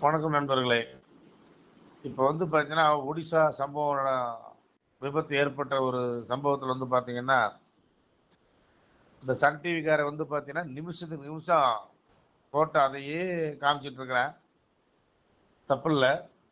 வணக்கம் நண்பர்களே இப்போ வந்து பார்த்தீங்கன்னா ஒடிசா சம்பவம் நட- விபத்து ஏற்பட்ட ஒரு சம்பவத்தில் வந்து பார்த்தீங்கன்னா இந்த சன் டிவிக்கார வந்து பார்த்தீங்கன்னா நிமிஷத்துக்கு நிமிஷம் போட்டு அதையே காமிச்சிட்டு இருக்கிறேன் தப்பு இல்லை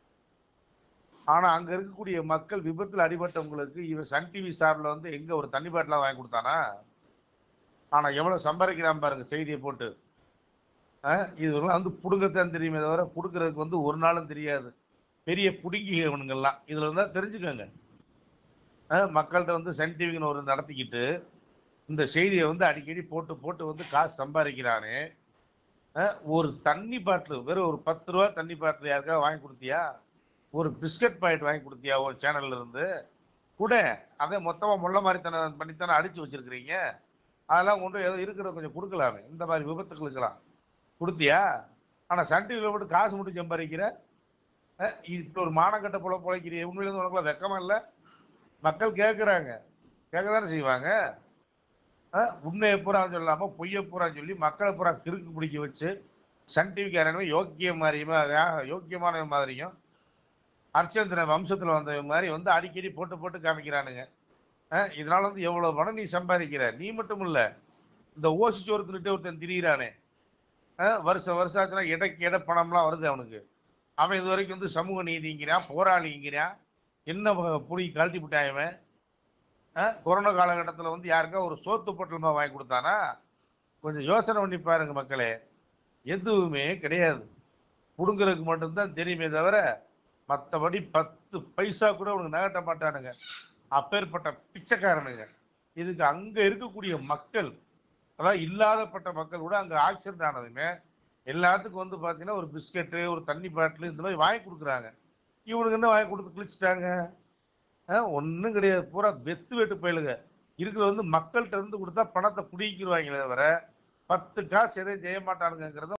ஆனால் அங்கே இருக்கக்கூடிய மக்கள் விபத்தில் அடிபட்டவங்களுக்கு இவன் சன் டிவி சார்பில் வந்து எங்கே ஒரு தண்ணி பாட்டிலாம் வாங்கி கொடுத்தானா ஆனால் எவ்வளோ சம்பாதிக்கிறான் பாருங்க செய்தியை போட்டு அஹ் இதெல்லாம் வந்து புடுங்கத்தான் தெரியுமே தவிர கொடுக்கறதுக்கு வந்து ஒரு நாளும் தெரியாது பெரிய புடுங்கிகவனுங்கெல்லாம் இதுல இருந்தா தெரிஞ்சுக்கோங்க அஹ் மக்கள்கிட்ட வந்து சன் டிவின்னு ஒரு நடத்திக்கிட்டு இந்த செய்தியை வந்து அடிக்கடி போட்டு போட்டு வந்து காசு சம்பாதிக்கிறானே அஹ் ஒரு தண்ணி பாட்டில் வெறும் ஒரு பத்து ரூபா தண்ணி பாட்டில் யாருக்காவது வாங்கி கொடுத்தியா ஒரு பிஸ்கட் பாக்கெட் வாங்கி கொடுத்தியா ஒரு சேனல்ல இருந்து கூட அதை மொத்தமா முள்ள மாதிரி தானே பண்ணித்தானே அடிச்சு வச்சிருக்கிறீங்க அதெல்லாம் கொண்டு ஏதோ இருக்கிறத கொஞ்சம் கொடுக்கலாமே இந்த மாதிரி விபத்துகளுக்கெல்லாம் கொடுத்தியா ஆனா சன் டிவியில் போட்டு காசு மட்டும் சம்பாதிக்கிற அஹ் இப்ப ஒரு மானக்கட்ட போல பிழைக்கிறிய உண்மையில உனக்குலாம் வெக்கமா இல்ல மக்கள் கேட்குறாங்க கேட்க தானே செய்வாங்க அஹ் உண்மையை பூரா சொல்லாம பொய்யை பூரா சொல்லி மக்களை பூரா கிறுக்கு பிடிக்க வச்சு சன் டிவிக்காரனுமே யோக்கிய மாதிரியுமா யா- யோக்கியமான மாதிரியும் அர்ச்சந்திரன் வம்சத்துல வந்த மாதிரி வந்து அடிக்கடி போட்டு போட்டு காமிக்கிறானுங்க அஹ் இதனால வந்து எவ்வளவு பணம் நீ சம்பாதிக்கிற நீ மட்டும் இல்ல இந்த ஓசி சோறுத்துக்கிட்டே ஒருத்தன் திரியிறானே அஹ் வருஷம் வருஷம் ஆச்சுன்னா இடைக்கு இட பணம்லாம் வருது அவனுக்கு அவன் இது வரைக்கும் வந்து சமூக நீதிங்கிறான் போராளிங்கிறான் என்ன வ- புடி கழட்டி விட்டான் இவன் அஹ் கொரோனா காலகட்டத்தில் வந்து யாருக்கா ஒரு சோத்து பொட்டலமா வாங்கி கொடுத்தானா கொஞ்சம் யோசனை பண்ணி பாருங்க மக்களே எதுவுமே கிடையாது புடுங்குறதுக்கு மட்டும்தான் தெரியுமே தவிர மற்றபடி பத்து பைசா கூட உனக்கு நகட்ட மாட்டானுங்க அப்பேற்பட்ட பிச்சைக்காரனுங்க இதுக்கு அங்க இருக்கக்கூடிய மக்கள் அதாவது இல்லாதப்பட்ட மக்கள் கூட அங்க ஆக்சிடென்ட் ஆனதுமே எல்லாத்துக்கும் வந்து பாத்தீங்கன்னா ஒரு பிஸ்கெட்டு ஒரு தண்ணி பாட்டில் இந்த மாதிரி வாங்கி கொடுக்குறாங்க இவனுக்கு என்ன வாங்கி கொடுத்து கிழிச்சிட்டாங்க ஒன்றும் கிடையாது பூரா வெத்து வெட்டு பயிலுங்க இருக்கிறது வந்து மக்கள்கிட்ட இருந்து கொடுத்தா பணத்தை பிடிக்கிடுவாங்களே தவிர பத்து காசு எதையும் செய்ய மாட்டானுங்கிறத